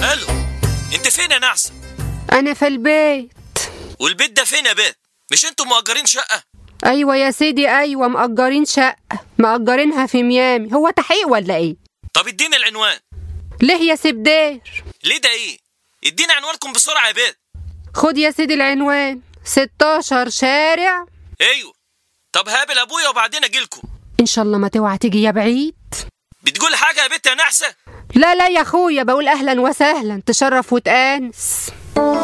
الو انت فين يا نعسه انا في البيت والبيت ده فين يا بيت مش انتوا مؤجرين شقه ايوه يا سيدي ايوه مأجرين شقة مأجرينها في ميامي هو تحقيق ولا ايه طب اديني العنوان ليه يا سبدير ليه ده ايه اديني عنوانكم بسرعه يا بيت خد يا سيدي العنوان 16 شارع ايوه طب هقابل ابويا وبعدين اجيلكم ان شاء الله ما توعى تيجي يا بعيد بتقول حاجه يا بنت يا نعسه لا لا يا اخويا بقول اهلا وسهلا تشرف وتانس